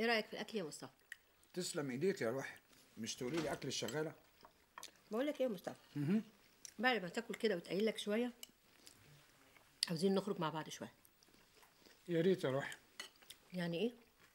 ايه رايك في الاكل يا مصطفى تسلم ايديك يا روحي مش تقولي لي اكل الشغاله بقول لك ايه يا مصطفى بعد ما تاكل كده وتقيل لك شويه عاوزين نخرج مع بعض شويه يا ريت يا روحي يعني ايه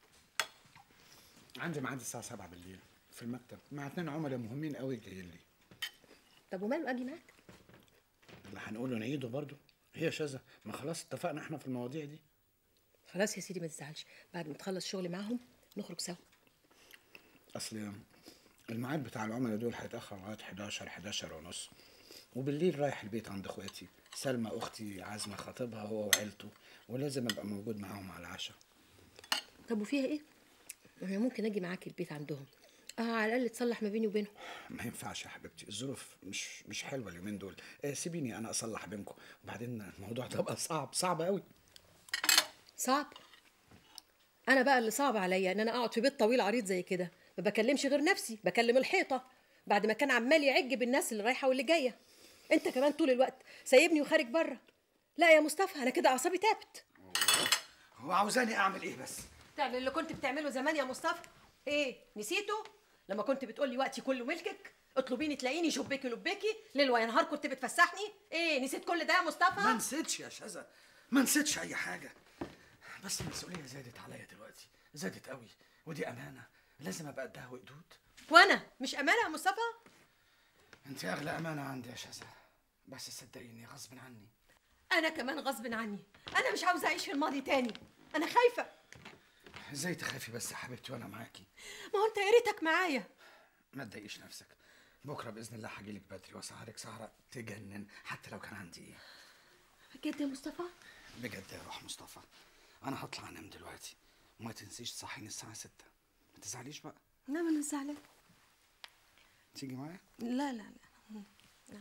عندي ميعاد الساعه 7 بالليل في المكتب مع اتنين عملاء مهمين قوي جايين لي طب وماله اجي معاك اللي هنقوله نعيده برضه هي شاذة ما خلاص اتفقنا احنا في المواضيع دي خلاص يا سيدي ما تزعلش بعد ما تخلص شغل معاهم نخرج سوا اصل الميعاد بتاع العملاء دول هيتاخر لغايه 11 11 ونص وبالليل رايح البيت عند اخواتي سلمى اختي عازمه خطيبها هو وعيلته ولازم ابقى موجود معاهم على العشاء طب وفيها ايه انا ممكن اجي معاك البيت عندهم اه على الاقل تصلح ما بيني وبينهم ما ينفعش يا حبيبتي الظروف مش مش حلوه اليومين دول آه سيبيني انا اصلح بينكم وبعدين الموضوع ده بقى صعب صعب قوي صعب انا بقى اللي صعب عليا ان انا اقعد في بيت طويل عريض زي كده ما بكلمش غير نفسي بكلم الحيطه بعد ما كان عمال يعج بالناس اللي رايحه واللي جايه انت كمان طول الوقت سايبني وخارج بره لا يا مصطفى انا كده اعصابي تابت هو عاوزاني اعمل ايه بس تعمل اللي كنت بتعمله زمان يا مصطفى ايه نسيته لما كنت بتقولي وقتي كله ملكك اطلبيني تلاقيني شبيكي لبيكي ليل ونهار كنت بتفسحني ايه نسيت كل ده يا ما مصطفى نسيتش يا شذا ما نسيتش اي حاجه بس المسؤوليه زادت عليا دلوقتي زادت قوي ودي امانه لازم ابقى قدها وقدود وانا مش امانه يا مصطفى انت اغلى امانه عندي يا شذا بس صدقيني غصب عني انا كمان غصب عني انا مش عاوزه اعيش في الماضي تاني انا خايفه ازاي تخافي بس يا حبيبتي وانا معاكي ما هو انت يا ريتك معايا ما تضايقيش نفسك بكره باذن الله هجيلك بدري واسهرك سهره تجنن حتى لو كان عندي ايه بجد يا مصطفى بجد يا روح مصطفى انا هطلع انام دلوقتي وما تنسيش تصحيني الساعه 6 ما تزعليش بقى لا ما انا زعلانه تيجي معايا لا لا لا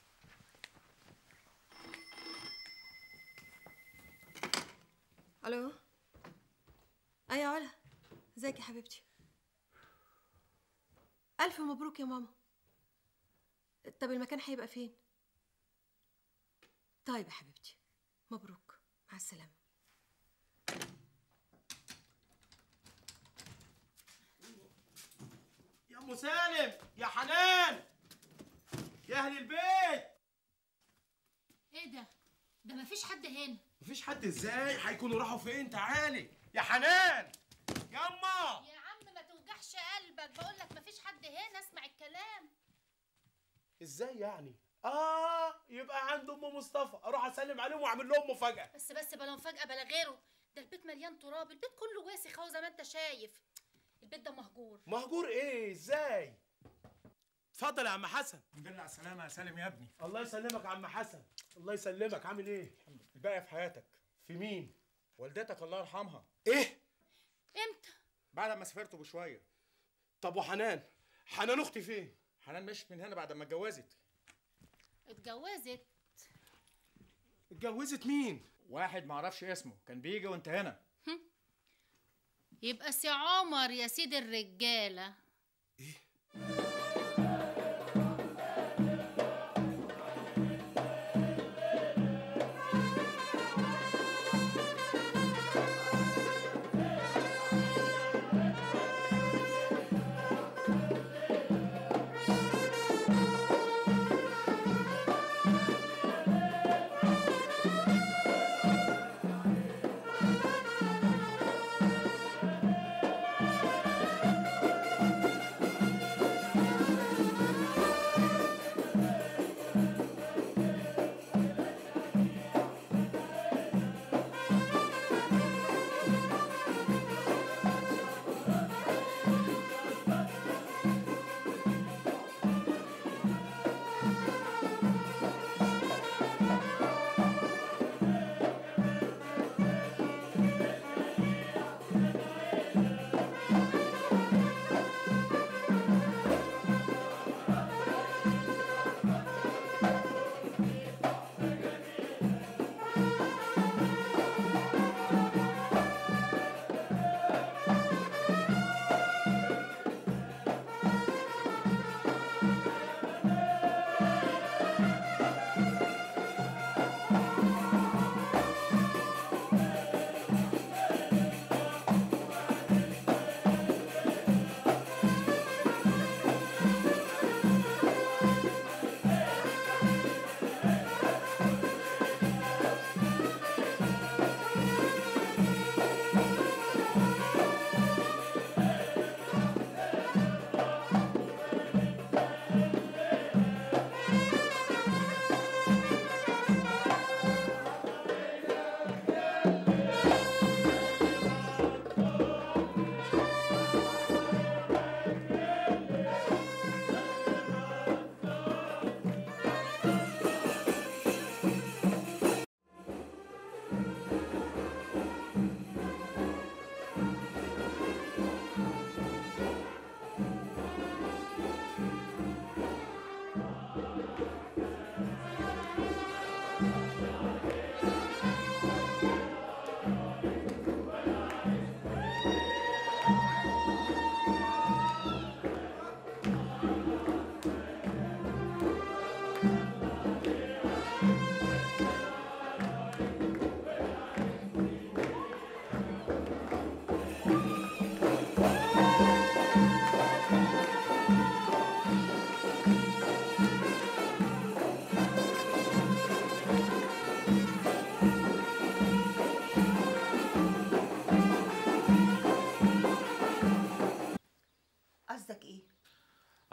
الو ايوه يا علا ازيك يا حبيبتي الف مبروك يا ماما طب المكان هيبقى فين طيب يا حبيبتي مبروك مع السلامه يا ام سالم يا حنان يا اهل البيت ايه ده ده مفيش حد هنا مفيش حد ازاي هيكونوا راحوا فين تعالي يا حنان ياما يا عم ما توجعش قلبك بقول لك مفيش حد هنا اسمع الكلام ازاي يعني اه يبقى عند ام مصطفى اروح اسلم عليهم واعمل لهم مفاجاه بس بس بلا مفاجأة بلا غيره ده البيت مليان تراب البيت كله واسخ اهو زي ما انت شايف البيت ده مهجور مهجور ايه ازاي اتفضل يا عم حسن الحمد لله على السلامة يا سالم يا ابني الله يسلمك يا عم حسن الله يسلمك عامل ايه الباقي في حياتك في مين والدتك الله يرحمها ايه امتى بعد ما سافرتوا بشوية طب وحنان حنان اختي فين حنان مشت من هنا بعد ما اتجوزت اتجوزت اتجوزت مين واحد معرفش اسمه كان بيجي وانت هنا يبقى سي عمر يا سيد الرجالة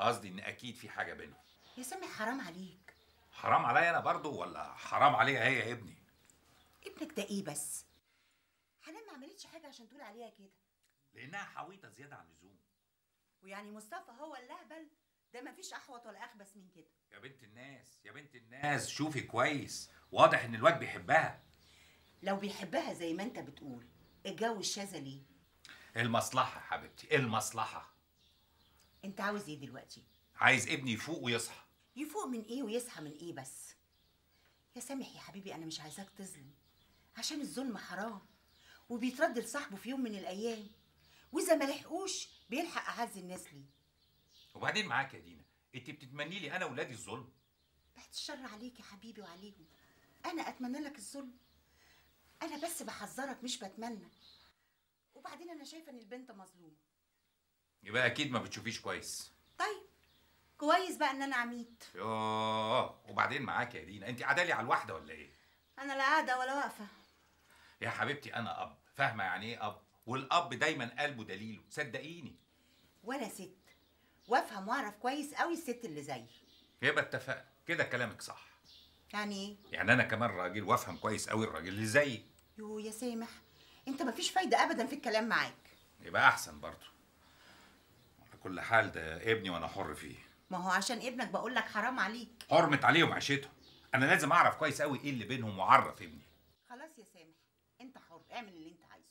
قصدي ان اكيد في حاجه بينهم يا سامح حرام عليك حرام عليا انا برضو ولا حرام عليها هي يا ابني ابنك ده ايه بس حنان ما عملتش حاجه عشان تقول عليها كده لانها حويطه زياده عن اللزوم ويعني مصطفى هو اللهبل ده ما فيش احوط ولا اخبث من كده يا بنت الناس يا بنت الناس شوفي كويس واضح ان الواد بيحبها لو بيحبها زي ما انت بتقول الجو الشاذة ليه المصلحه يا حبيبتي المصلحه انت عاوز ايه دلوقتي عايز ابني يفوق ويصحى يفوق من ايه ويصحى من ايه بس يا سامح يا حبيبي انا مش عايزاك تظلم عشان الظلم حرام وبيترد لصاحبه في يوم من الايام واذا ما لحقوش بيلحق اعز الناس ليه وبعدين معاك يا دينا انت بتتمني لي انا ولادي الظلم بعد الشر عليك يا حبيبي وعليهم انا اتمنى لك الظلم انا بس بحذرك مش بتمنى وبعدين انا شايفه ان البنت مظلومه يبقى اكيد ما بتشوفيش كويس طيب كويس بقى ان انا عميت يوه وبعدين معاك يا دينا انت عدالي على الواحده ولا ايه انا لا قاعده ولا واقفه يا حبيبتي انا اب فاهمه يعني ايه اب والاب دايما قلبه دليله صدقيني وانا ست وافهم واعرف كويس قوي الست اللي زيي يبقى اتفقنا كده كلامك صح يعني ايه يعني انا كمان راجل وافهم كويس قوي الراجل اللي زيي يو يا سامح انت مفيش فايده ابدا في الكلام معاك يبقى احسن برضه على كل حال ده ابني وانا حر فيه ما هو عشان ابنك بقول لك حرام عليك حرمت عليهم عيشتهم انا لازم اعرف كويس قوي ايه اللي بينهم واعرف ابني خلاص يا سامح انت حر اعمل اللي انت عايزه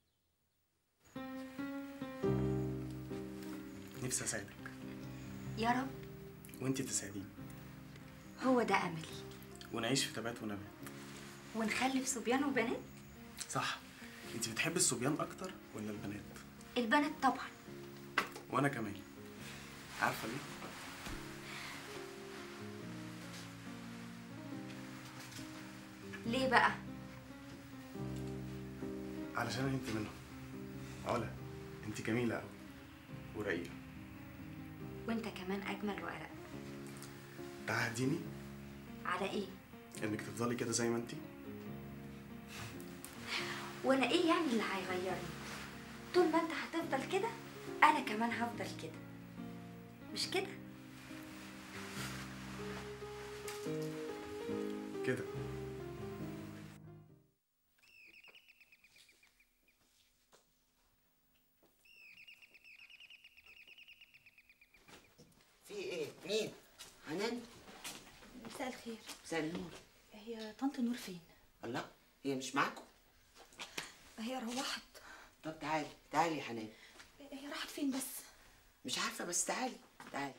نفسي اساعدك يا رب وانت تساعديني هو ده أملي ونعيش في تبات ونبات ونخلف صبيان وبنات صح انت بتحبي الصبيان اكتر ولا البنات البنات طبعا وانا كمان عارفه ليه ليه بقى علشان انت منهم علا انت جميله قوي ورقيقه وانت كمان أجمل وأرق تعهديني على إيه انك تفضلي كده زي ما انت وأنا إيه يعني اللي هيغيرني طول ما انت هتفضل كده أنا كمان هفضل كده مش كده كده في ايه مين حنان مساء الخير مساء النور هي طنط نور فين؟ الله هي مش معاكم هي روحت طب تعالي تعالي يا حنان هي راحت فين بس؟ مش عارفه بس تعالي تعالي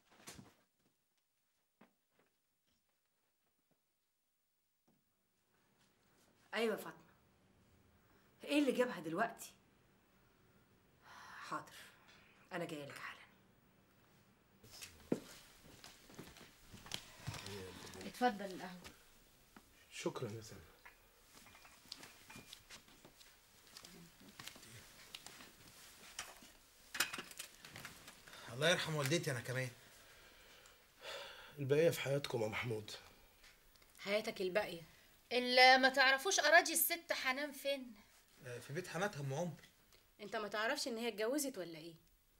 ايوه يا فاطمه ايه اللي جابها دلوقتي حاضر انا جايه لك حالا اتفضل القهوه شكرا يا سامح الله يرحم والدتي انا كمان البقيه في حياتكم يا محمود حياتك الباقيه اللي ما تعرفوش اراضي الست حنان فين في بيت حماتها ام عمر انت ما تعرفش ان هي اتجوزت ولا ايه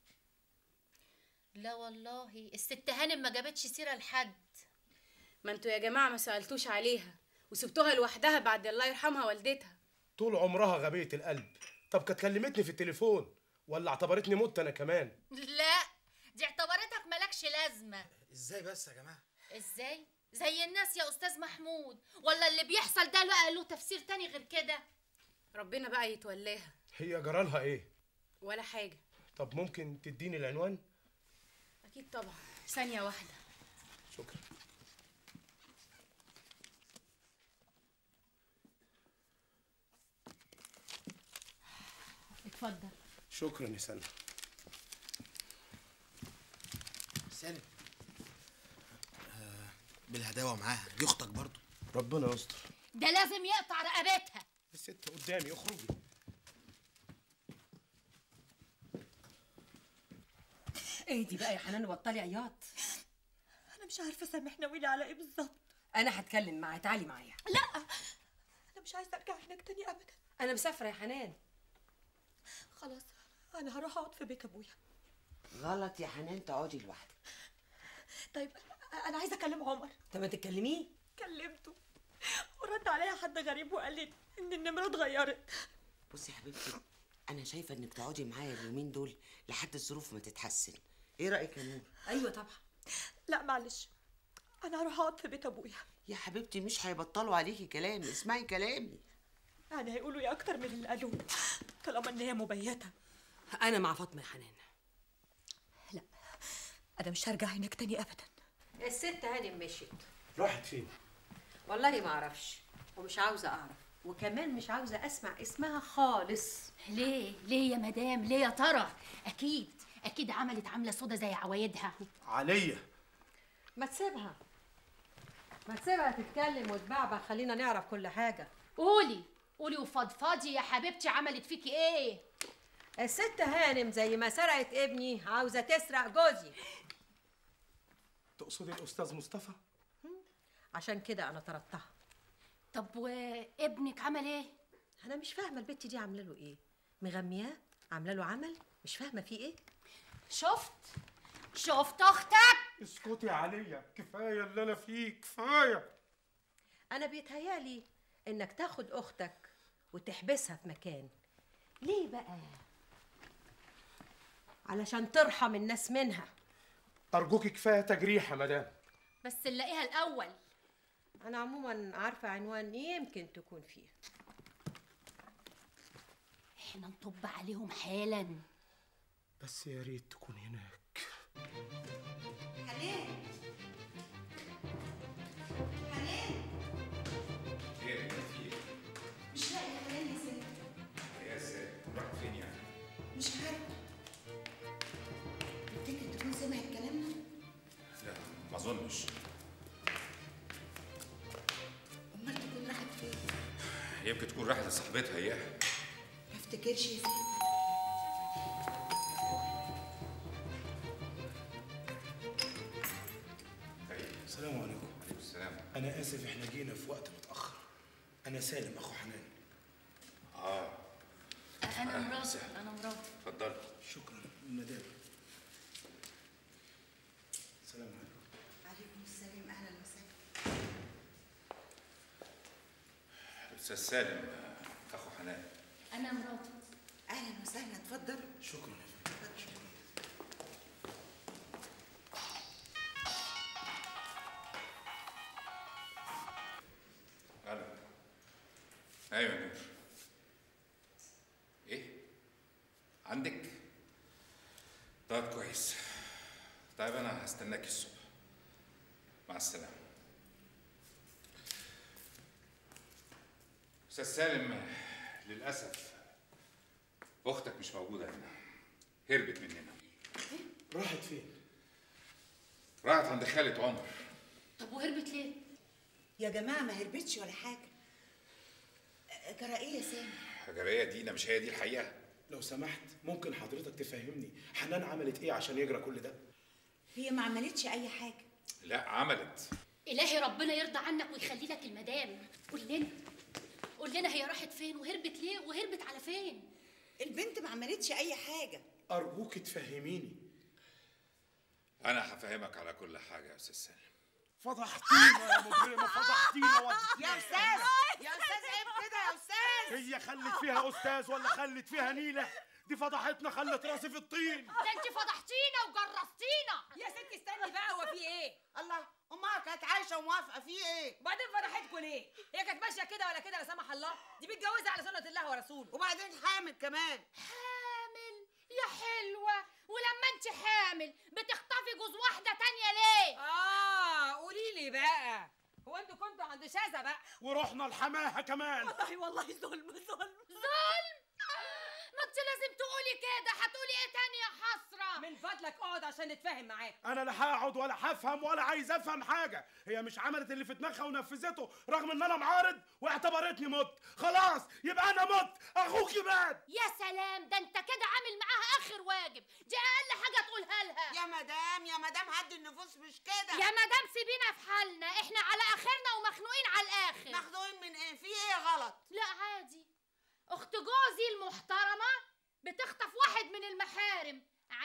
لا والله الست هانم ما جابتش سيره لحد ما انتوا يا جماعه ما سالتوش عليها وسبتوها لوحدها بعد الله يرحمها والدتها طول عمرها غبية القلب طب كانت كلمتني في التليفون ولا اعتبرتني مت انا كمان لا دي اعتبرتك مالكش لازمه ازاي بس يا جماعه ازاي زي الناس يا استاذ محمود ولا اللي بيحصل ده بقى له تفسير تاني غير كده ربنا بقى يتولاها هي جرالها ايه ولا حاجه طب ممكن تديني العنوان اكيد طبعا ثانيه واحده شكرا اتفضل شكرا يا سلمى سالم آه بالهداوه معاها دي اختك برضو ربنا يستر ده لازم يقطع رقبتها الست قدامي اخرجي ايه دي بقى يا حنان بطلي عياط انا مش عارفه سامح ناويلي على ايه بالظبط انا هتكلم معاه تعالي معايا انا مش عايزه ارجع هناك تاني ابدا انا مسافره يا حنان خلاص انا هروح اقعد في بيت ابويا غلط يا حنان تقعدي لوحدك طيب انا عايزه اكلم عمر طب ما تتكلميه كلمته ورد عليا حد غريب وقال لي ان النمره اتغيرت بصي يا حبيبتي انا شايفه انك تقعدي معايا اليومين دول لحد الظروف ما تتحسن ايه رايك يا نور ايوه طبعا لا معلش انا هروح اقعد في بيت ابويا يا حبيبتي مش هيبطلوا عليكي كلام اسمعي كلامي يعني هيقولوا ايه اكتر من اللي قالوه طالما ان هي مبيته انا مع فاطمه يا حنان انا مش هرجع هناك تاني ابدا الست هانم مشيت راحت فين والله ما اعرفش ومش عاوزه اعرف وكمان مش عاوزه اسمع اسمها خالص ليه ليه يا مدام ليه يا ترى اكيد اكيد عملت عامله سودا زي عوايدها عليا ما تسيبها ما تسيبها تتكلم وتبعبع خلينا نعرف كل حاجه قولي قولي وفضفضي يا حبيبتي عملت فيكي ايه الست هانم زي ما سرقت ابني عاوزه تسرق جوزي تقصدي الاستاذ مصطفى عشان كده انا طردتها طب وابنك عمل ايه انا مش فاهمه البت دي عامله له ايه مغمياه عامله له عمل مش فاهمه فيه ايه شفت شفت اختك اسكتي يا عليا كفايه اللي انا فيه كفايه انا بيتهيالي انك تاخد اختك وتحبسها في مكان ليه بقى علشان ترحم الناس منها ارجوكي كفايه تجريح يا مدام بس نلاقيها الاول انا عموما عارفه عنوان يمكن تكون فيه احنا نطب عليهم حالا بس يا ريت تكون هناك حنان حنان ايه في ايه؟ مش لاقي حنان يا ست يا ساتر رحت فين يعني؟ مش عارفه تفتكر تكون سمعت كلامنا لا ما اظنش امال تكون راحت فين يمكن تكون راحت لصاحبتها اياها ما افتكرش يا ست السلام عليكم عليكم السلام انا اسف احنا جينا في وقت متاخر انا سالم اخو حنان اه انا مراتي انا مراتي اتفضل شكرا مدام السلام عليكم عليكم السلام اهلا وسهلا الاستاذ سالم آه، اخو حنان انا مراتي اهلا وسهلا اتفضل شكرا يا فندم شكرا الو ايوه يا نور ايه عندك طيب كويس طيب انا هستناك الصبح مع السلامه استاذ سالم للاسف اختك مش موجوده هنا هربت مننا راحت فين راحت عند خالة عمر طب وهربت ليه يا جماعه ما هربتش ولا حاجه أه، جرى ايه يا سامي حجرية دينا مش هي دي الحقيقه لو سمحت ممكن حضرتك تفهمني حنان عملت ايه عشان يجرى كل ده هي ما عملتش اي حاجه لا عملت الهي ربنا يرضى عنك ويخلي لك المدام قول لنا قول لنا هي راحت فين وهربت ليه وهربت على فين البنت ما عملتش اي حاجه ارجوك تفهميني انا هفهمك على كل حاجه يا استاذ سالم فضحتينا يا مجرمه فضحتينا وديتينا يا استاذ يا استاذ عيب كده يا استاذ هي خلت فيها استاذ ولا خلت فيها نيله دي فضحتنا خلت راسي في الطين ده انت فضحتينا وجرستينا يا ستي استني بقى هو في ايه الله امها كانت عايشه وموافقه في ايه وبعدين فرحتكم ليه هي كانت ماشيه كده ولا كده لا سمح الله دي متجوزه على سنه الله ورسوله وبعدين حامل كمان حامل يا حلوة ولما انت حامل بتخطفي جوز واحدة تانية ليه؟ اه قولي لي بقى هو انتوا كنتوا عند شاذة بقى ورحنا لحماها كمان والله والله ظلم ظلم ظلم ما انت لازم تقولي كده هتقولي ايه تاني يا حسرة من فضلك اقعد عشان نتفاهم معاك انا لا هقعد ولا هفهم ولا عايز افهم حاجه هي مش عملت اللي في دماغها ونفذته رغم ان انا معارض واعتبرتني مت خلاص يبقى انا مت اخوكي مات يا سلام ده انت كده عامل معاها اخر واجب دي اقل حاجة تقولها لها يا مدام يا مدام هدي النفوس مش كده يا مدام سيبينا في حالنا احنا على اخرنا ومخنوقين على الاخر مخدومين من ايه في ايه غلط لا عادي اخت جوزي المحترمة بتخطف واحد من المحارم عادي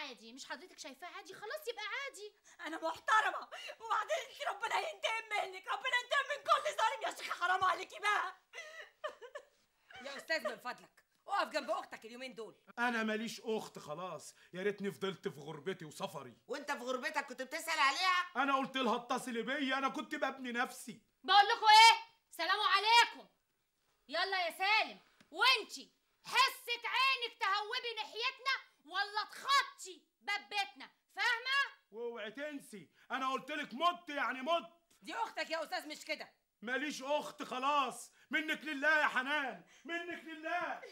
عادي مش حضرتك شايفاه عادي خلاص يبقى عادي انا محترمه وبعدين انت ربنا ينتقم منك ربنا ينتقم من كل ظالم يا شيخه حرام عليكي بقى يا استاذ من فضلك اقف جنب اختك اليومين دول انا ماليش اخت خلاص يا ريتني فضلت في غربتي وسفري وانت في غربتك كنت بتسال عليها انا قلت لها اتصلي بيا انا كنت ببني نفسي بقول لكم ايه سلام عليكم يلا يا سالم وانتي حسك عينك تهوبي ناحيتنا ولا تخطي باب بيتنا فاهمه واوعي تنسي انا قلت لك مت يعني مت دي اختك يا استاذ مش كده ماليش اخت خلاص منك لله يا حنان منك لله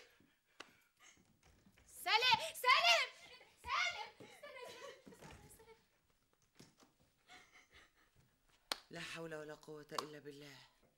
سالم سالم سالم لا حول ولا قوه الا بالله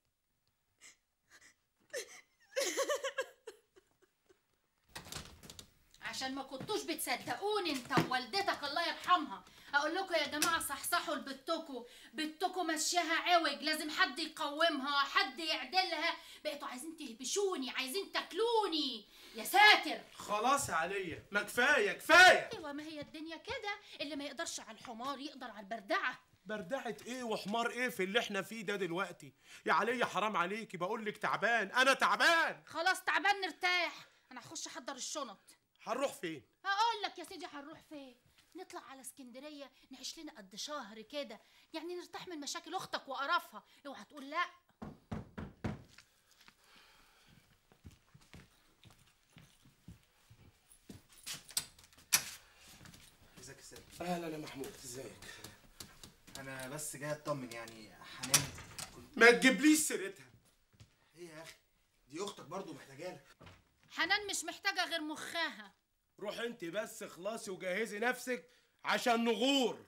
عشان ما كنتوش بتصدقوني انت ووالدتك الله يرحمها اقول لكم يا جماعه صحصحوا لبنتكم بنتكم ماشياها عوج لازم حد يقومها حد يعدلها بقيتوا عايزين تهبشوني عايزين تاكلوني يا ساتر خلاص يا عليا ما كفايه كفايه ايوه ما هي الدنيا كده اللي ما يقدرش على الحمار يقدر على البردعه بردعة ايه وحمار ايه في اللي احنا فيه ده دلوقتي يا عليا حرام عليكي بقول لك تعبان انا تعبان خلاص تعبان نرتاح انا هخش احضر الشنط هنروح فين هقول لك يا سيدي هنروح فين نطلع على اسكندريه نعيش لنا قد شهر كده يعني نرتاح من مشاكل اختك وقرفها اوعى تقول لا ازيك يا سالم اهلا يا محمود ازيك انا بس جاي اطمن يعني حنان ما تجيبليش سيرتها ايه يا اخي دي اختك برضو محتاجالك حنان مش محتاجه غير مخها روح انت بس خلاصي وجهزي نفسك عشان نغور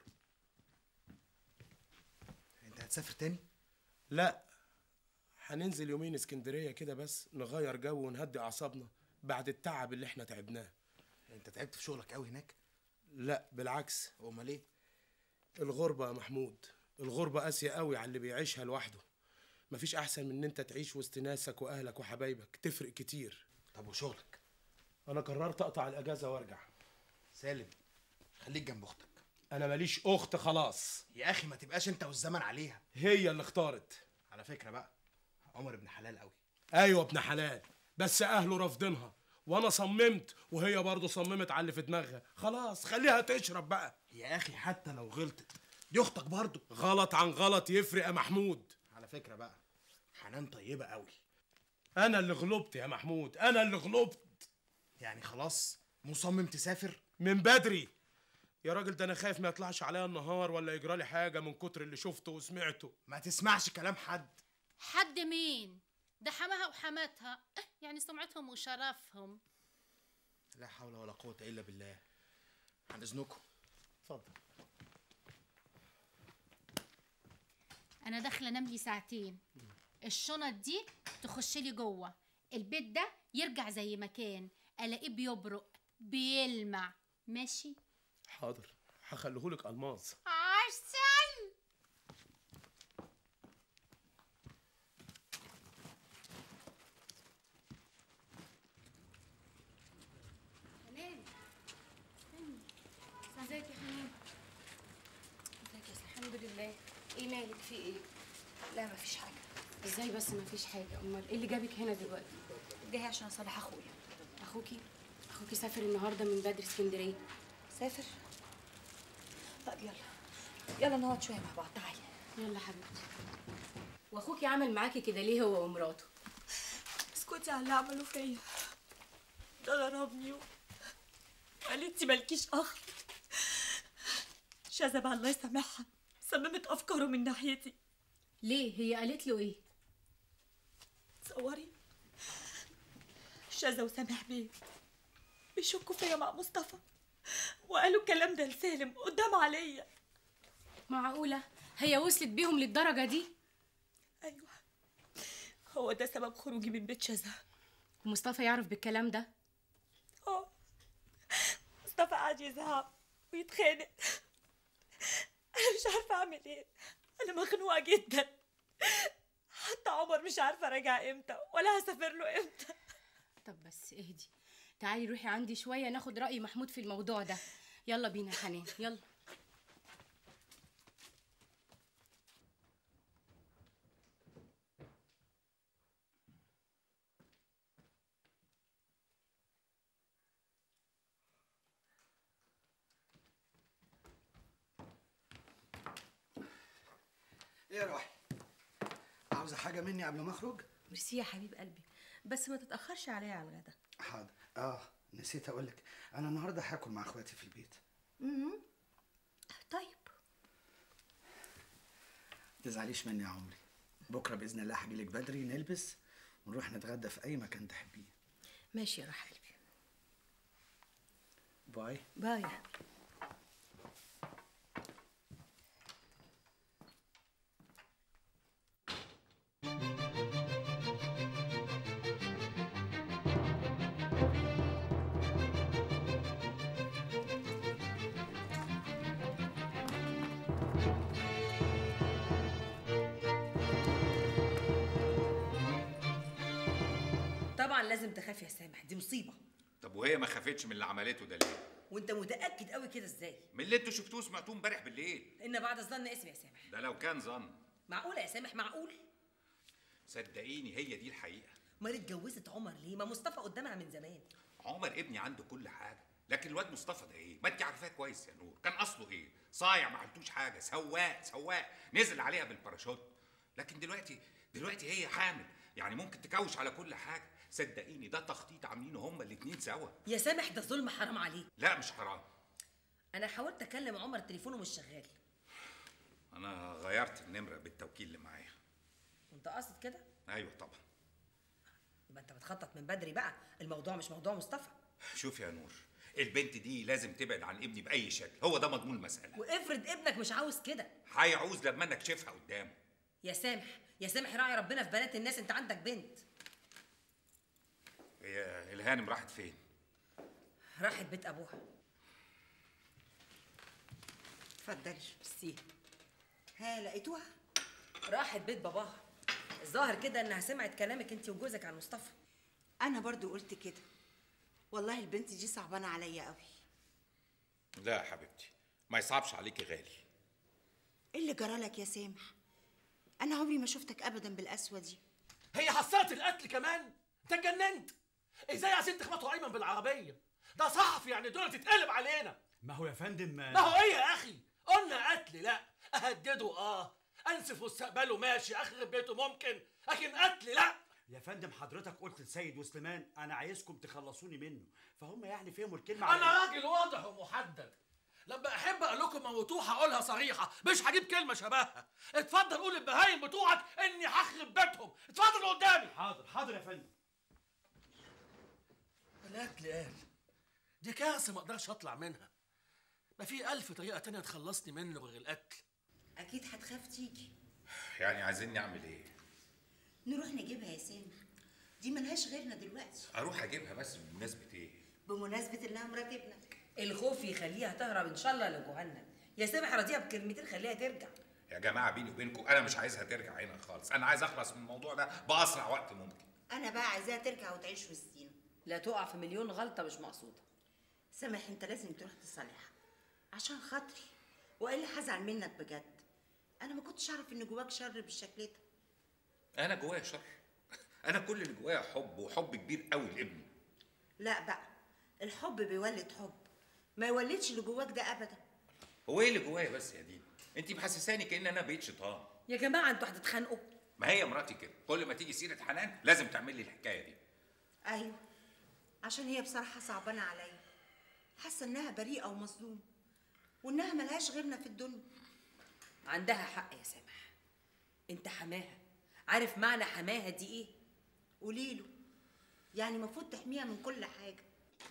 انت هتسافر تاني لا هننزل يومين اسكندريه كده بس نغير جو ونهدي اعصابنا بعد التعب اللي احنا تعبناه انت تعبت في شغلك قوي هناك لا بالعكس امال ايه الغربه يا محمود الغربه قاسيه قوي على اللي بيعيشها لوحده مفيش احسن من ان انت تعيش وسط ناسك واهلك وحبايبك تفرق كتير طب وشغلك انا قررت اقطع الاجازه وارجع سالم خليك جنب اختك انا ماليش اخت خلاص يا اخي ما تبقاش انت والزمن عليها هي اللي اختارت على فكره بقى عمر ابن حلال قوي ايوه ابن حلال بس اهله رافضينها وانا صممت وهي برضه صممت على اللي في دماغها خلاص خليها تشرب بقى يا اخي حتى لو غلطت دي اختك برضو غلط عن غلط يفرق يا محمود على فكره بقى حنان طيبه قوي انا اللي غلبت يا محمود انا اللي غلبت يعني خلاص مصمم تسافر من بدري يا راجل ده انا خايف ما يطلعش عليا النهار ولا يجرى لي حاجه من كتر اللي شفته وسمعته ما تسمعش كلام حد حد مين ده حماها وحماتها يعني سمعتهم وشرفهم لا حول ولا قوه الا بالله عن اذنكم اتفضل انا داخله انام لي ساعتين الشنط دي تخش لي جوه البيت ده يرجع زي ما كان الاقيه بيبرق بيلمع ماشي حاضر هخليهولك الماظ عسل حنان ازيك يا حنان ازيك يا سلام الحمد لله ايه مالك في ايه لا مفيش حاجه ازاي بس مفيش حاجه امال ايه اللي جابك هنا دلوقتي جاي عشان اصالح اخويا اخوكي اخوكي سافر النهارده من بدري اسكندريه سافر طب يلا يلا نقعد شويه مع بعض تعالي يلا حبيبتي واخوكي عمل معاكي كده ليه هو ومراته اسكتي على اللي عملوا فيا ده ضربني قال انت مالكيش اخ شذب الله يسامحها صممت افكاره من ناحيتي ليه هي قالت له ايه تصوري شذا وسامح بيه بيشكوا فيا مع مصطفى وقالوا الكلام ده لسالم قدام عليا معقوله هي وصلت بيهم للدرجه دي ايوه هو ده سبب خروجي من بيت شذا ومصطفى يعرف بالكلام ده اه مصطفى قعد يزعق ويتخانق انا مش عارفه اعمل ايه انا مخنوقه جدا حتى عمر مش عارفه راجع امتى ولا هسافر له امتى طب بس اهدي تعالي روحي عندي شويه ناخد راي محمود في الموضوع ده يلا بينا يا حنان يلا ايه يا روحي عاوزه حاجه مني قبل ما اخرج ميرسي يا حبيب قلبي بس ما تتاخرش عليا على الغدا حاضر اه نسيت اقول لك انا النهارده هاكل مع اخواتي في البيت امم طيب تزعليش مني يا عمري بكره باذن الله هجيلك بدري نلبس ونروح نتغدى في اي مكان تحبيه ماشي يا روح قلبي باي باي طبعا لازم تخاف يا سامح دي مصيبه طب وهي ما خافتش من اللي عملته ده ليه وانت متاكد قوي كده ازاي من اللي انتوا شفتوه وسمعتوه امبارح بالليل ان بعد الظن اسم يا سامح ده لو كان ظن معقوله يا سامح معقول صدقيني هي دي الحقيقه امال اتجوزت عمر ليه ما مصطفى قدامها من زمان عمر ابني عنده كل حاجه لكن الواد مصطفى ده ايه ما انت عارفاه كويس يا نور كان اصله ايه صايع ما عملتوش حاجه سواق سواق نزل عليها بالباراشوت لكن دلوقتي دلوقتي هي حامل يعني ممكن تكوش على كل حاجه صدقيني ده تخطيط عاملينه هما الاتنين سوا يا سامح ده ظلم حرام عليك لا مش حرام انا حاولت اكلم عمر تليفونه مش شغال انا غيرت النمره بالتوكيل اللي معايا وانت قاصد كده ايوه طبعا يبقى انت بتخطط من بدري بقى الموضوع مش موضوع مصطفى شوف يا نور البنت دي لازم تبعد عن ابني باي شكل هو ده مضمون المساله وافرض ابنك مش عاوز كده هيعوز لما انا اكشفها قدامه يا سامح يا سامح راعي ربنا في بنات الناس انت عندك بنت هي الهانم راحت فين راحت بيت ابوها اتفضلي ميرسي ها لقيتوها راحت بيت باباها الظاهر كده انها سمعت كلامك انت وجوزك عن مصطفى انا برضو قلت كده والله البنت دي صعبانه عليا قوي لا يا حبيبتي ما يصعبش عليكي غالي ايه اللي جرالك يا سامح انا عمري ما شفتك ابدا بالقسوه دي هي حصلت القتل كمان انت اتجننت ازاي يا ست تخبطوا ايمن بالعربيه ده صحفي يعني دول تتقلب علينا ما هو يا فندم ما هو ايه يا اخي قلنا قتل لا اهدده اه انسف مستقبله ماشي اخرب بيته ممكن لكن قتل لا يا فندم حضرتك قلت لسيد وسليمان انا عايزكم تخلصوني منه فهم يعني فهموا الكلمه على انا إيه؟ راجل واضح ومحدد لما احب اقول لكم موتوه هقولها صريحه مش هجيب كلمه شبهها اتفضل قول للبهايم بتوعك اني هخرب بيتهم اتفضل قدامي حاضر حاضر يا فندم القتل قال دي كارثه ما اقدرش اطلع منها ما في ألف طريقه تانية تخلصني منه غير القتل اكيد هتخاف تيجي يعني عايزيني اعمل ايه نروح نجيبها يا سامح دي ملهاش غيرنا دلوقتي اروح اجيبها بس بمناسبه ايه بمناسبه انها مرات ابنك الخوف يخليها تهرب ان شاء الله لجهنم يا سامح راضيها بكلمتين خليها ترجع يا جماعه بيني وبينكم انا مش عايزها ترجع هنا خالص انا عايز اخلص من الموضوع ده باسرع وقت ممكن انا بقى عايزاها ترجع وتعيش وسطينا لا تقع في مليون غلطه مش مقصوده سامح انت لازم تروح تصالحها عشان خاطري والا هزعل منك بجد انا ما كنتش اعرف ان جواك شر بالشكل ده انا جوايا شر انا كل اللي جوايا حب وحب كبير قوي لابني لا بقى الحب بيولد حب ما يولدش اللي جواك ده ابدا هو ايه اللي جوايا بس يا دينا انت محسساني كان انا بقيت شيطان يا جماعه انتوا هتتخانقوا ما هي مراتي كده كل ما تيجي سيره حنان لازم تعمل لي الحكايه دي ايوه عشان هي بصراحه صعبانه عليا حاسه انها بريئه ومظلومه وانها ملهاش غيرنا في الدنيا عندها حق يا سامح انت حماها عارف معنى حماها دي ايه قولي له يعني المفروض تحميها من كل حاجه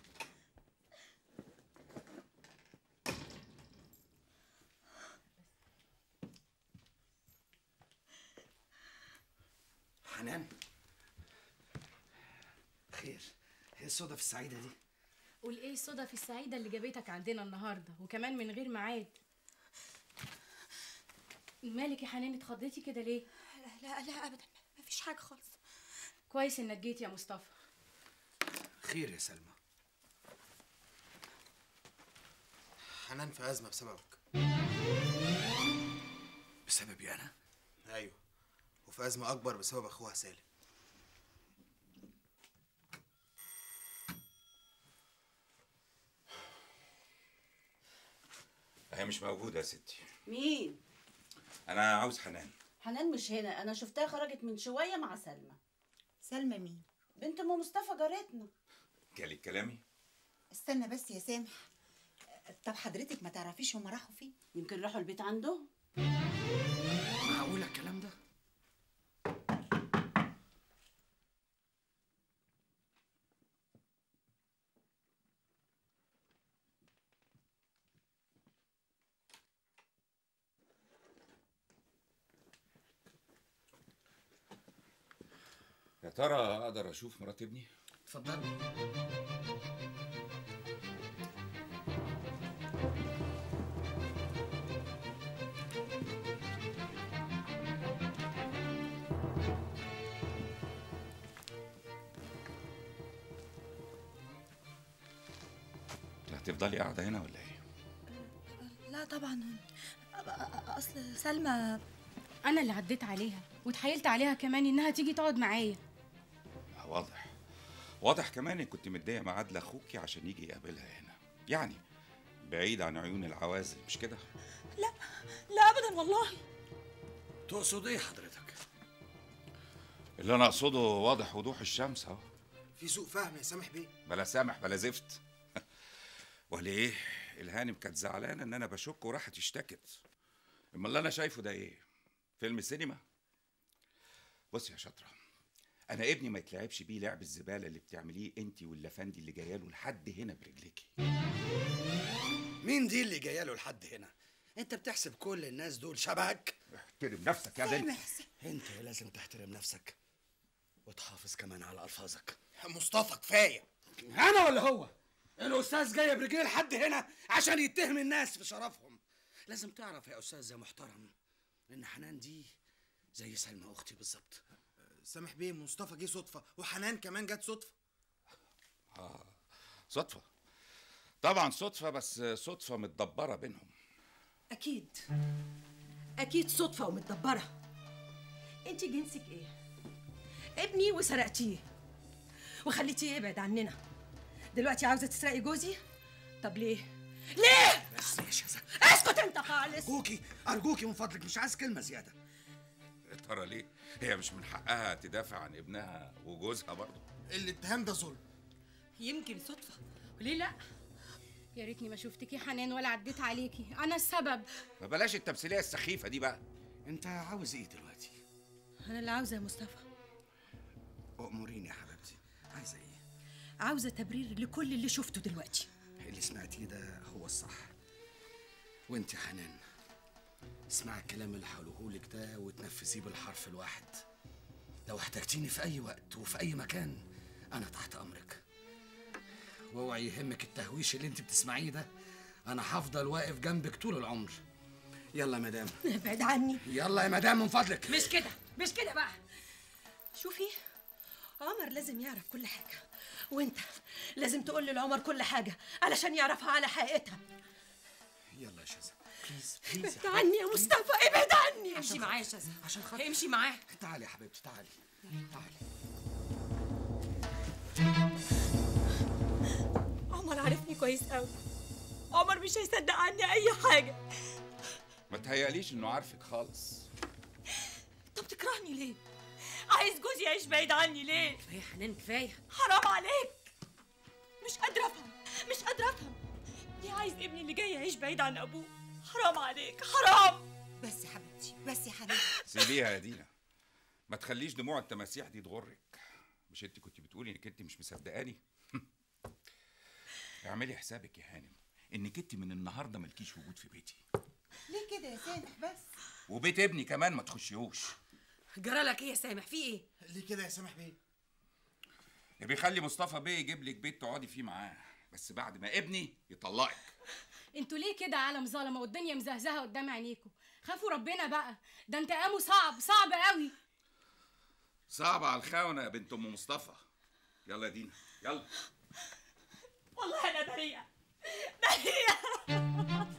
حنان خير هي الصدف السعيده دي قول ايه الصدف السعيده اللي جابتك عندنا النهارده وكمان من غير ميعاد مالك يا حنان اتخضيتي كده ليه لا لا لا ابدا مفيش حاجه خالص كويس انك جيت يا مصطفى خير يا سلمى حنان في ازمه بسببك بسببي انا ايوه وفي ازمه اكبر بسبب اخوها سالم هي مش موجودة يا ستي مين؟ أنا عاوز حنان حنان مش هنا انا شفتها خرجت من شويه مع سلمى سلمى مين؟ بنت ام مصطفى جارتنا جالك كلامي استنى بس يا سامح طب حضرتك ما تعرفيش هما راحوا فين؟ يمكن راحوا البيت عندهم معقول الكلام ده يا ترى أقدر أشوف مرات ابني؟ اتفضلي أنت هتفضلي قاعدة هنا ولا إيه؟ لا طبعا اصل سلمى انا اللي عديت عليها واتحايلت عليها كمان انها تيجي تقعد معايا آه، واضح واضح كمان إن كنت مدية ميعاد لأخوكي عشان يجي يقابلها هنا يعني بعيد عن عيون العوازل مش كده؟ لا ابدا والله تقصد ايه حضرتك اللي أنا أقصده واضح وضوح الشمس أهو في سوء فهم يا سامح بيه بلا سامح بلا زفت ولا ايه الهانم كانت زعلانه ان انا بشك وراحت اشتكت اما اللي انا شايفه ده ايه فيلم سينما بص يا شاطره انا ابني ما يتلعبش بيه لعب الزباله اللي بتعمليه انت واللفندي اللي جايه له لحد هنا برجليكي مين دي اللي جايه له لحد هنا انت بتحسب كل الناس دول شبهك احترم نفسك يا بنت انت لازم تحترم نفسك وتحافظ كمان على الفاظك مصطفى كفايه انا ولا هو الاستاذ جاي برجليه لحد هنا عشان يتهم الناس في شرفهم لازم تعرف يا استاذ يا محترم ان حنان دي زي سلمى اختي بالظبط سامح بيه مصطفى جه صدفه وحنان كمان جت صدفه اه صدفه طبعا صدفه بس صدفه متدبره بينهم اكيد اكيد صدفه ومتدبره انت جنسك ايه ابني وسرقتيه وخليتيه يبعد عننا دلوقتي عاوزه تسرقي جوزي طب ليه ليه بس يا شذا اسكت انت خالص ارجوكي ارجوكي من فضلك مش عايز كلمه زياده يا ترى ليه هي مش من حقها تدافع عن ابنها وجوزها برضه الاتهام ده ظلم يمكن صدفه وليه لا يا ريتني ما شفتك يا حنان ولا عديت عليكي انا السبب ما بلاش التمثيليه السخيفه دي بقى انت عاوز ايه دلوقتي انا اللي عاوزه يا مصطفى اموريني يا حبيبتي عايزه ايه عاوزه تبرير لكل اللي شفته دلوقتي اللي سمعتيه ده هو الصح وانت يا حنان اسمعي الكلام اللي هقوله لك ده وتنفذيه بالحرف الواحد لو احتجتيني في اي وقت وفي اي مكان انا تحت امرك واوعي يهمك التهويش اللي انت بتسمعيه ده انا هفضل واقف جنبك طول العمر يلا يا مدام ابعد عني يلا يا مدام من فضلك مش كده مش كده بقى شوفي عمر لازم يعرف كل حاجة وانت لازم تقول لعمر كل حاجة علشان يعرفها على حقيقتها يلا يا شذا بليز بليز ابعد عني يا مصطفى ابعد عني امشي معايا يا شذا عشان خاطر امشي معاه تعالي يا حبيبتي تعالي تعالي عمر عارفني كويس قوي عمر مش هيصدق عني اي حاجه ما تهيأليش انه عارفك خالص طب تكرهني ليه عايز جوزي يعيش بعيد عني ليه كفاية حنان كفاية حرام عليك مش قادره افهم مش قادره افهم ليه عايز ابني اللي جاي يعيش بعيد عن ابوه حرام عليك حرام بس يا حبيبتي بس يا حبيبتي سيبيها يا دينا ما تخليش دموع التماسيح دي تغرك مش انت كنت بتقولي انك انت مش مصدقاني اعملي حسابك يا هانم انك انت من النهارده مالكيش وجود في بيتي ليه كده يا سامح بس وبيت ابني كمان ما تخشيهوش جرى لك ايه يا سامح في ايه ليه كده يا سامح بيه اللي بيخلي مصطفى بيه يجيب لك بيت تقعدي فيه معاه بس بعد ما ابني يطلقك انتوا ليه كده عالم ظلمه والدنيا مزهزهه قدام عينيكم خافوا ربنا بقى ده انتقامه صعب صعب قوي صعب على الخونه يا بنت ام مصطفى يلا يا دينا يلا والله انا بريئه بريئه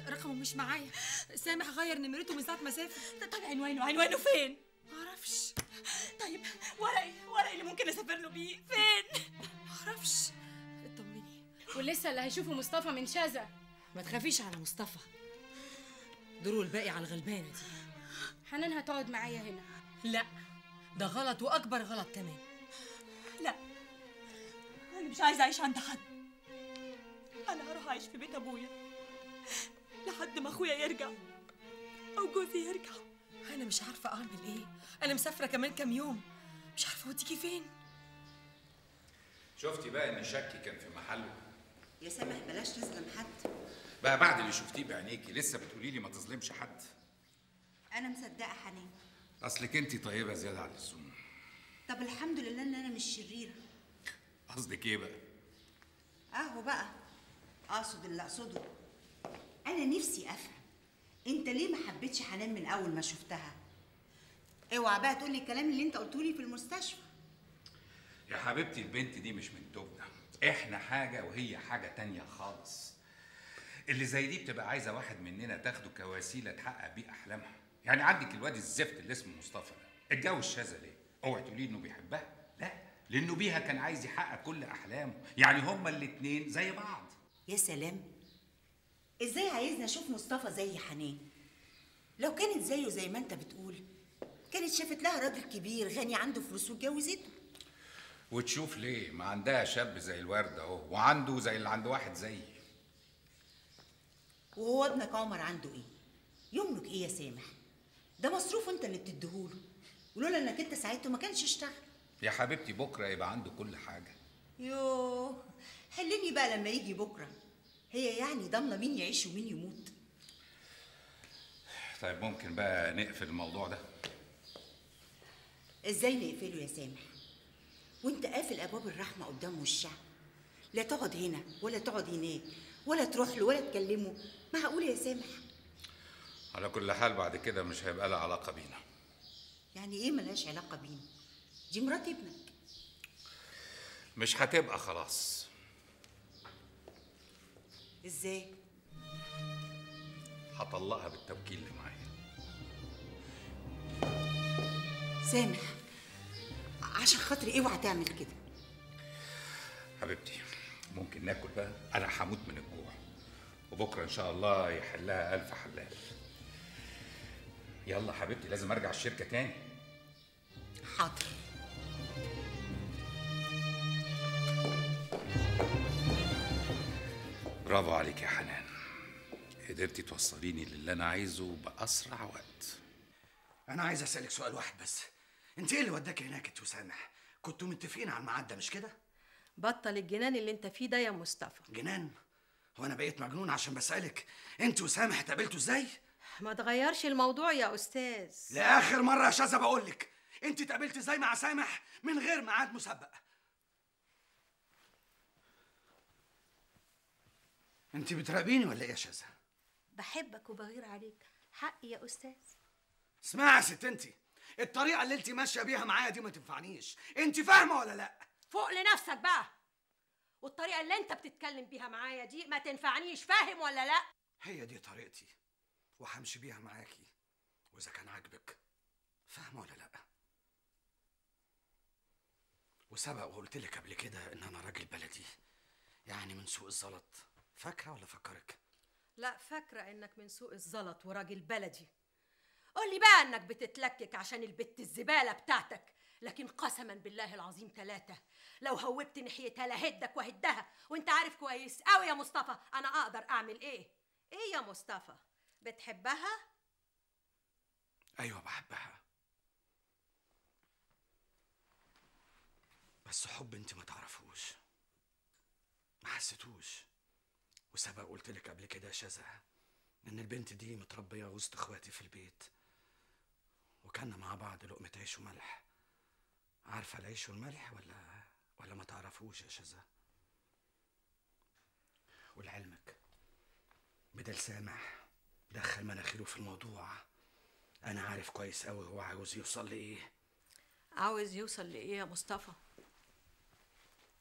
رقمه مش معايا سامح غير نمرته من ساعه ما سافر طب عنوانه عنوانه فين معرفش طيب ورقي ورقي اللي ممكن اسافر له بيه فين معرفش اطمني ولسه اللي هيشوفه مصطفى من شذا ما تخافيش على مصطفى دوروا الباقي على الغلبانه دي حنان هتقعد معايا هنا لا ده غلط واكبر غلط كمان لا انا مش عايزه اعيش عند حد انا هروح اعيش في بيت ابويا لحد ما اخويا يرجع او جوزي يرجع انا مش عارفه اعمل ايه انا مسافره كمان كام يوم مش عارفه اوديكي فين شفتي بقى ان شكي كان في محله يا سامح بلاش تظلم حد بقى بعد اللي شفتيه بعينيكي لسه بتقولي لي ما تظلمش حد انا مصدقه حنان اصلك انت طيبه زياده عن اللزوم طب الحمد لله ان انا مش شريره قصدك ايه بقى اهو بقى اقصد اللي اقصده انا نفسي افهم انت ليه ما حبيتش حنان من اول ما شفتها اوعى بقى تقولي الكلام اللي انت قلته لي في المستشفى يا حبيبتي البنت دي مش من توبنا احنا حاجه وهي حاجه تانية خالص اللي زي دي بتبقى عايزه واحد مننا تاخده كوسيله تحقق بيه احلامها يعني عندك الواد الزفت اللي اسمه مصطفى ده اتجوز شاذة ليه اوعي تقولي انه بيحبها لا لانه بيها كان عايز يحقق كل احلامه يعني هما الاتنين زي بعض يا سلام ازاي عايزني اشوف مصطفى زي حنان لو كانت زيه زي ما انت بتقول كانت شافت لها راجل كبير غني عنده فلوس واتجوزته وتشوف ليه ما عندها شاب زي الورد اهو وعنده زي اللي عند واحد زيي وهو ابنك عمر عنده ايه يملك ايه يا سامح ده مصروف انت اللي بتديهوله ولولا انك انت ساعدته ما كانش اشتغل يا حبيبتي بكره يبقى عنده كل حاجه يوه حلني بقى لما يجي بكره هي يعني ضامنه مين يعيش ومين يموت طيب ممكن بقى نقفل الموضوع ده ازاي نقفله يا سامح وانت قافل ابواب الرحمه قدام وشها لا تقعد هنا ولا تقعد هناك ولا تروح له ولا تكلمه معقول يا سامح على كل حال بعد كده مش هيبقى لها علاقه بينا يعني ايه ملهاش علاقه بينا دي مرات ابنك مش هتبقى خلاص ازاي هطلقها بالتوكيل اللي معايا سامح عشان خاطري اوعى تعمل كده حبيبتي ممكن ناكل بقى انا هموت من الجوع وبكره ان شاء الله يحلها الف حلال يلا حبيبتي لازم ارجع الشركه تاني حاضر برافو عليك يا حنان قدرتي توصليني للي انا عايزه باسرع وقت انا عايز اسالك سؤال واحد بس انت ايه اللي وداك هناك انت وسامح كنتوا متفقين على الميعاد ده مش كده بطل الجنان اللي انت فيه ده يا مصطفى جنان هو انا بقيت مجنون عشان بسالك انت وسامح اتقابلتوا ازاي ما تغيرش الموضوع يا استاذ لاخر مره يا شاذه بقول لك انت اتقابلت ازاي مع سامح من غير ميعاد مسبق انت بتراقبيني ولا ايه يا شاذه بحبك وبغير عليك حقي يا استاذ اسمعي يا ست انت الطريقه اللي انت ماشيه بيها معايا دي ما تنفعنيش انت فاهمه ولا لا فوق لنفسك بقى والطريقه اللي انت بتتكلم بيها معايا دي ما تنفعنيش فاهم ولا لا هي دي طريقتي وهمشي بيها معاكي واذا كان عاجبك فاهمه ولا لا وسبق وقلت لك قبل كده ان انا راجل بلدي يعني من سوق الزلط فاكره ولا فكرك لا فاكره انك من سوق الزلط وراجل بلدي قول لي بقى انك بتتلكك عشان البت الزباله بتاعتك لكن قسما بالله العظيم ثلاثة لو هوبت ناحيتها لهدك وهدها وانت عارف كويس قوي يا مصطفى انا اقدر اعمل ايه ايه يا مصطفى بتحبها ايوه بحبها بس حب انت ما تعرفوش ما حسيتوش وسبق قلت لك قبل كده يا شذا ان البنت دي متربيه وسط اخواتي في البيت وكنا مع بعض لقمه عيش وملح عارفه العيش والملح ولا ولا ما تعرفوش يا شذا ولعلمك بدل سامح دخل مناخيره في الموضوع انا عارف كويس قوي هو عاوز يوصل لايه عاوز يوصل لايه يا مصطفى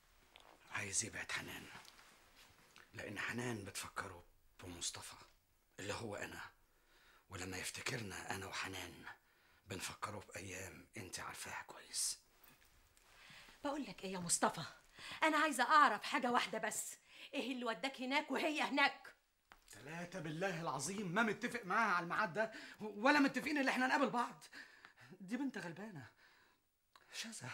عايز يبعد حنان لان حنان بتفكره بمصطفى اللي هو انا ولما يفتكرنا انا وحنان بنفكره بايام انت عارفاها كويس بقول لك ايه يا مصطفى انا عايزه اعرف حاجه واحده بس ايه اللي وداك هناك وهي هناك ثلاثة بالله العظيم ما متفق معاها على الميعاد ده ولا متفقين ان احنا نقابل بعض دي بنت غلبانة شذا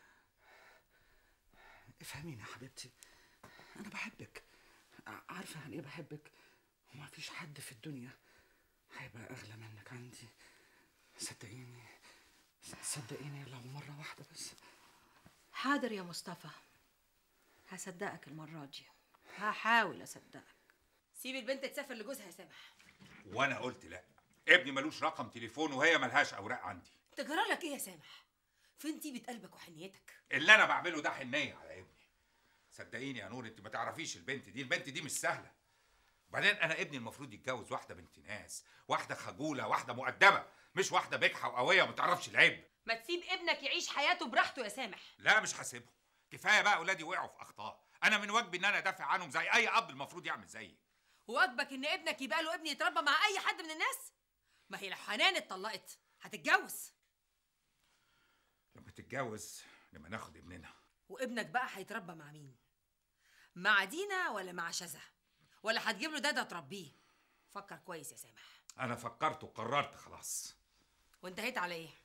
افهميني يا حبيبتي انا بحبك ع- عارفة يعني ايه بحبك وما فيش حد في الدنيا هيبقى اغلى منك عندي صدقيني صدقيني لو مرة واحدة بس حاضر يا مصطفى هصدقك المره دي هحاول اصدقك سيب البنت تسافر لجوزها يا سامح وانا قلت لا ابني ملوش رقم تليفون وهي ملهاش اوراق عندي تجرى لك ايه يا سامح فين طيبه قلبك وحنيتك اللي انا بعمله ده حنيه على ابني صدقيني يا نور انت ما تعرفيش البنت دي البنت دي مش سهله وبعدين انا ابني المفروض يتجوز واحده بنت ناس واحده خجوله واحده مؤدبه مش واحده بجحه وقويه وما تعرفش العيب ما تسيب ابنك يعيش حياته براحته يا سامح لا مش هسيبهم كفايه بقى اولادي وقعوا في اخطاء انا من واجبي ان انا ادافع عنهم زي اي اب المفروض يعمل زيي واجبك ان ابنك يبقى له ابن يتربى مع اي حد من الناس ما هي لو حنان اتطلقت هتتجوز لما تتجوز لما ناخد ابننا وابنك بقى هيتربى مع مين مع دينا ولا مع شذا ولا هتجيب له دادا تربيه فكر كويس يا سامح انا فكرت وقررت خلاص وانتهيت على ايه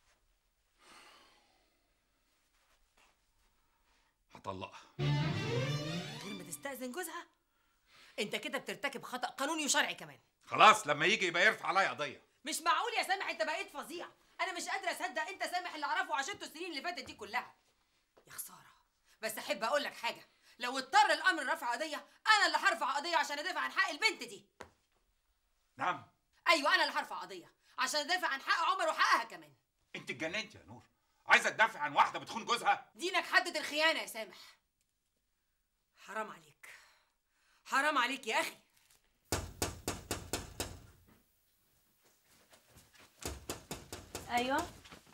هطلقها من غير ما تستأذن جوزها انت كده بترتكب خطأ قانوني وشرعي كمان خلاص لما يجي يبقى يرفع عليا قضيه مش معقول يا سامح انت بقيت فظيع انا مش قادره اصدق انت سامح اللي اعرفه عشرته السنين اللي فاتت دي كلها يا خساره بس احب اقول لك حاجه لو اضطر الامر رفع قضيه انا اللي هرفع قضيه عشان ادافع عن حق البنت دي نعم ايوه انا اللي هرفع قضيه عشان ادافع عن حق عمر وحقها كمان انت اتجننت يا نور عايزه تدافع عن واحده بتخون جوزها دينك حدد الخيانه يا سامح حرام عليك حرام عليك يا اخي ايوه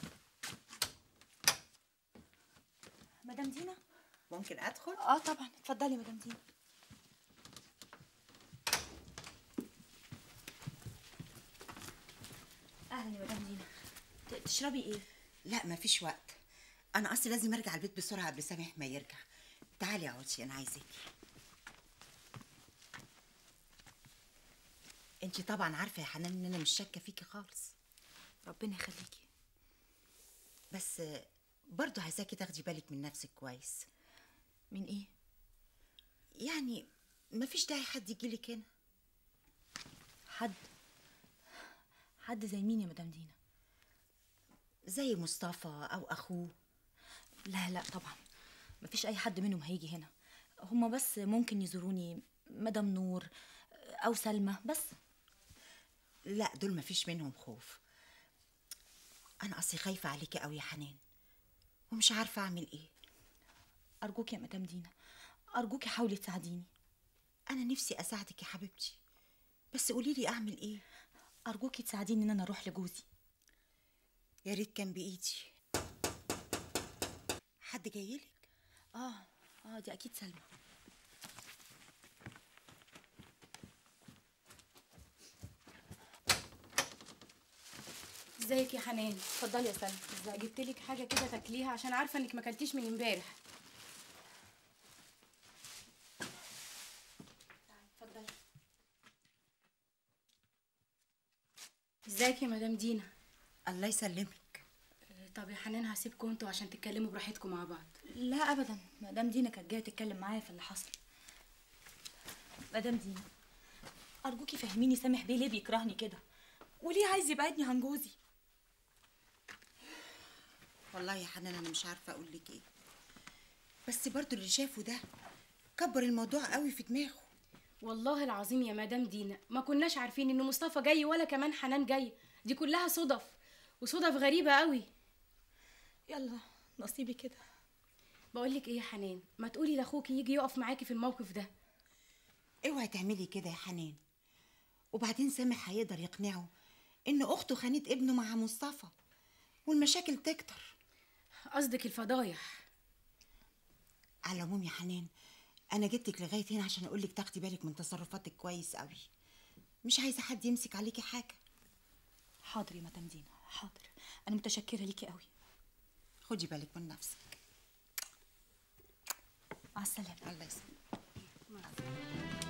مدام دينا ممكن ادخل اه طبعا اتفضلي مدام دينا اهلا يا مدام دينا ت- تشربي ايه لا مفيش وقت انا اصلي لازم ارجع البيت بسرعه قبل سامح ما يرجع تعالي اقعدي انا عايزاكي انت طبعا عارفه يا حنان ان انا مش شاكه فيكي خالص ربنا يخليكي بس برضه عايزاكي تاخدي بالك من نفسك كويس من ايه يعني مفيش داعي حد يجيلك هنا حد حد زي مين يا مدام دينا زي مصطفى او اخوه لا لا طبعا مفيش اي حد منهم هيجي هنا هما بس ممكن يزوروني مدام نور او سلمى بس لا دول مفيش منهم خوف انا اصلي خايفه عليكي قوي يا حنان ومش عارفه اعمل ايه ارجوك يا مدام دينا ارجوكي حاولي تساعديني انا نفسي اساعدك يا حبيبتي بس قولي لي اعمل ايه ارجوكي تساعديني ان انا اروح لجوزي يا ريت كان بايدي حد جايلك اه اه دي اكيد سلمى ازيك يا حنان اتفضلي يا سلمى ازاي جبت لك حاجه كده تاكليها عشان عارفه انك ما اكلتيش من امبارح اتفضلي ازيك يا مدام دينا الله يسلمك طب يا حنان هسيبكم انتوا عشان تتكلموا براحتكم مع بعض لا ابدا مدام دينا كانت جايه تتكلم معايا في اللي حصل مدام دينا ارجوكي فهميني سامح بيه ليه بيكرهني كده وليه عايز يبعدني عن جوزي والله يا حنان انا مش عارفه اقول لك ايه بس برضو اللي شافه ده كبر الموضوع قوي في دماغه والله العظيم يا مدام دينا ما كناش عارفين ان مصطفى جاي ولا كمان حنان جاي دي كلها صدف وصدف غريبه قوي يلا نصيبي كده بقول لك ايه يا حنان ما تقولي لاخوكي يجي يقف معاكي في الموقف ده اوعي تعملي كده يا حنان وبعدين سامح هيقدر يقنعه ان اخته خانت ابنه مع مصطفى والمشاكل تكتر قصدك الفضايح على العموم يا حنان انا جبتك لغايه هنا عشان اقولك تاخدي بالك من تصرفاتك كويس قوي مش عايزه حد يمسك عليكي حاجه حاضر يا مدام دينا حاضر انا متشكره ليكي قوي خدي بالك من نفسك مع السلامه الله يسلمك